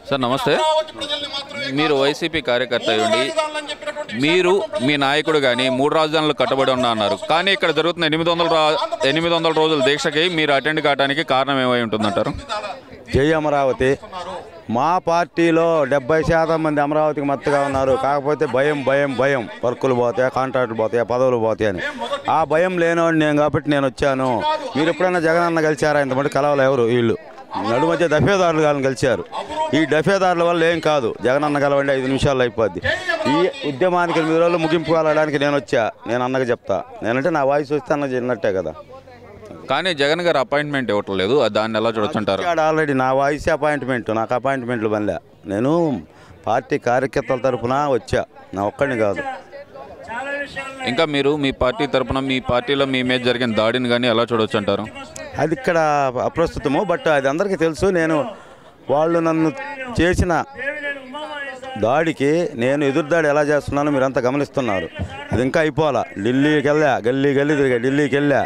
Sir నమస్తే మీరు YCP కార్యకర్త అయ్యండి మీరు మీ నాయకుడు కానీ మూడు రాజధానులు కట్టబడి ఉన్నా అన్నారు కానీ ఇక్కడ జరుగుతున్న ఎనిమిది వందల రా- ఎనిమిది వందల రోజుల దీక్షకి మీరు అటెండ్ కావడానికి కారణం ఏమై ఉంటుందంటారు జై అమరావతి మా పార్టీలో డెబ్బై శాతం మంది అమరావతికి మత్తుగా ఉన్నారు కాకపోతే భయం భయం భయం వర్కులు పోతాయా కాంట్రాక్టులు పోతాయా పదవులు పోతాయి అని ఆ భయం లేనివాడిని నేను కాబట్టి నేను వచ్చాను మీరు ఎప్పుడైనా జగనన్న కలిశారా ఇంతమంది కలవలు ఎవరు వీళ్ళు నడు మధ్య దఫేదారులు కాలని కలిశారు ఈ దఫేదారుల వల్ల ఏం కాదు జగనన్న కలవండి ఐదు నిమిషాల్లో అయిపోద్ది ఈ ఉద్యమానికి ఎనిమిది రోజులు ముగింపు వెళ్ళడానికి నేను వచ్చా నేను అన్నగా చెప్తా నేనంటే నా వాయిస్ వస్తే అన్న చిన్నట్టే కదా కానీ జగన్ గారు అపాయింట్మెంట్ ఇవ్వట్లేదు దాన్ని ఎలా చూడొచ్చంటారు ఇచ్చాడు ఆల్రెడీ నా వాయిస్ అపాయింట్మెంట్ నాకు అపాయింట్మెంట్లు బంలే నేను పార్టీ కార్యకర్తల తరపున వచ్చా నా ఒక్కడిని కాదు ఇంకా మీరు మీ పార్టీ తరపున మీ పార్టీలో మీ మీద జరిగిన దాడిని కానీ ఎలా చూడొచ్చు అంటారు అది ఇక్కడ అప్రస్తుతము బట్ అది అందరికీ తెలుసు నేను వాళ్ళు నన్ను చేసిన దాడికి నేను ఎదురుదాడి ఎలా చేస్తున్నానో మీరంతా గమనిస్తున్నారు అది ఇంకా అయిపోవాలా ఢిల్లీకి వెళ్ళా గల్లీ గల్లీ తిరిగా ఢిల్లీకి వెళ్ళా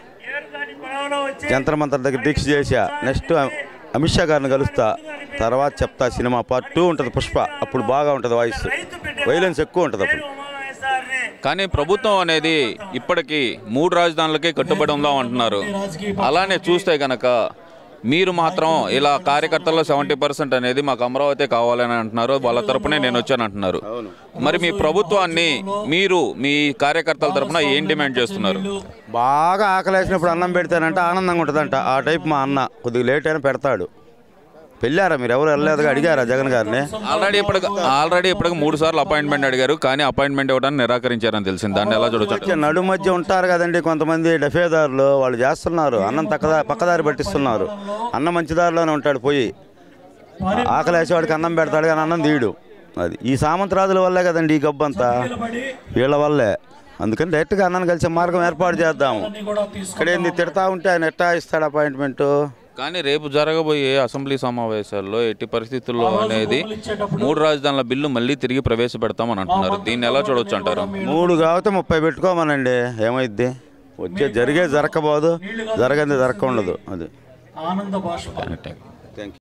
జంతర్ మంతర్ దగ్గర దీక్ష చేశా నెక్స్ట్ అమిత్ షా గారిని కలుస్తా తర్వాత చెప్తా సినిమా పార్ట్ టూ ఉంటుంది పుష్ప అప్పుడు బాగా ఉంటుంది వాయిస్ వైలెన్స్ ఎక్కువ ఉంటుంది అప్పుడు కానీ ప్రభుత్వం అనేది ఇప్పటికీ మూడు రాజధానులకే కట్టుబడి ఉందాం అంటున్నారు అలానే చూస్తే గనక మీరు మాత్రం ఇలా కార్యకర్తల్లో సెవెంటీ పర్సెంట్ అనేది మాకు అమరావతి కావాలని అంటున్నారు వాళ్ళ తరపునే నేను వచ్చాను అంటున్నారు మరి మీ ప్రభుత్వాన్ని మీరు మీ కార్యకర్తల తరపున ఏం డిమాండ్ చేస్తున్నారు బాగా ఆకలేసినప్పుడు అన్నం పెడతానంటే ఆనందంగా ఉంటుందంట ఆ టైప్ మా అన్న కొద్దిగా లేట్ అయినా పెడతాడు పెళ్ళారా మీరు ఎవరు వెళ్ళలేదుగా అడిగారా జగన్ గారిని ఆల్రెడీ ఇప్పటికి ఆల్రెడీ ఇప్పటికి మూడు సార్లు అపాయింట్మెంట్ అడిగారు కానీ అపాయింట్మెంట్ ఇవ్వడానికి నిరాకరించారని తెలిసింది దాన్ని ఎలా చూడొచ్చు మధ్య నడు మధ్య ఉంటారు కదండి కొంతమంది డఫేదారులు వాళ్ళు చేస్తున్నారు అన్నం తక్కదా పక్కదారి పట్టిస్తున్నారు అన్నం మంచి దారిలోనే ఉంటాడు పోయి ఆకలేసేవాడికి అన్నం పెడతాడు కానీ అన్నం తీయడు అది ఈ సామంతరాజుల వల్లే కదండి ఈ గబ్బంతా వీళ్ళ వల్లే అందుకని డైరెక్ట్గా అన్నం కలిసే మార్గం ఏర్పాటు చేద్దాము ఇక్కడ ఏంది తిడతా ఉంటే ఆయన ఎట్టా ఇస్తాడు అపాయింట్మెంట్ కానీ రేపు జరగబోయే అసెంబ్లీ సమావేశాల్లో ఎట్టి పరిస్థితుల్లో అనేది మూడు రాజధానుల బిల్లు మళ్ళీ తిరిగి ప్రవేశపెడతామని అంటున్నారు దీన్ని ఎలా చూడొచ్చు అంటారు మూడు కాకపోతే ముప్పై పెట్టుకోమనండి ఏమైద్ది వచ్చే జరిగే జరగబోదు జరగంది జరగ ఉండదు అది ఆనంద భాష థ్యాంక్ యూ.